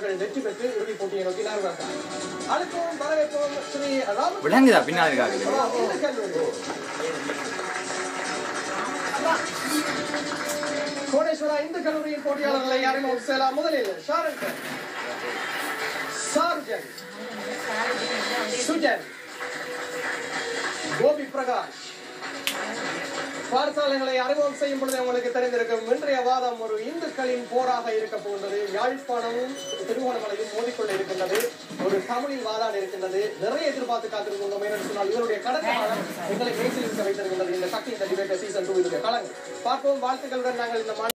அவர்கள் வெற்றி பெற்று இறுதிப் போட்டியை நோக்கி நகர்வார்கள் அழைப்போம் வரவேற்போம் ஸ்ரீ ராம விளங்குதா பின்னாடி இருக்காங்க இந்த கல்லூரி. கோடேஸ்வரா இந்து கல்லூரியின் போட்டியாளர்களை அறிமுகம் செய்யலாம் முதலில் ஷாரங்கன் சார்ஜன் சுஜன் கோபி பிரகாஷ் பாடசாலைகளை அறிமுகம் செய்யும் பொழுது உங்களுக்கு தெரிந்திருக்கும் இன்றைய வாதம் ஒரு இந்துக்களின் போராக இருக்க போகின்றது யாழ்ப்பாணமும் திருவோணமலையும் மோதிக்கொள்ள இருக்கின்றது ஒரு தமிழில் வாதாட இருக்கின்றது நிறைய எதிர்பார்த்து காத்திருக்கின்றோம் என்று சொன்னால் இவருடைய கடந்த காலம் எங்களை பேசி இருக்க வைத்திருக்கின்றது இந்த சக்தி இந்த டிபேட் சீசன் டூ இதனுடைய களங்கள் பார்ப்போம் வாழ்த்துக்களுடன் நாங்கள் இந்த மாநாட்டை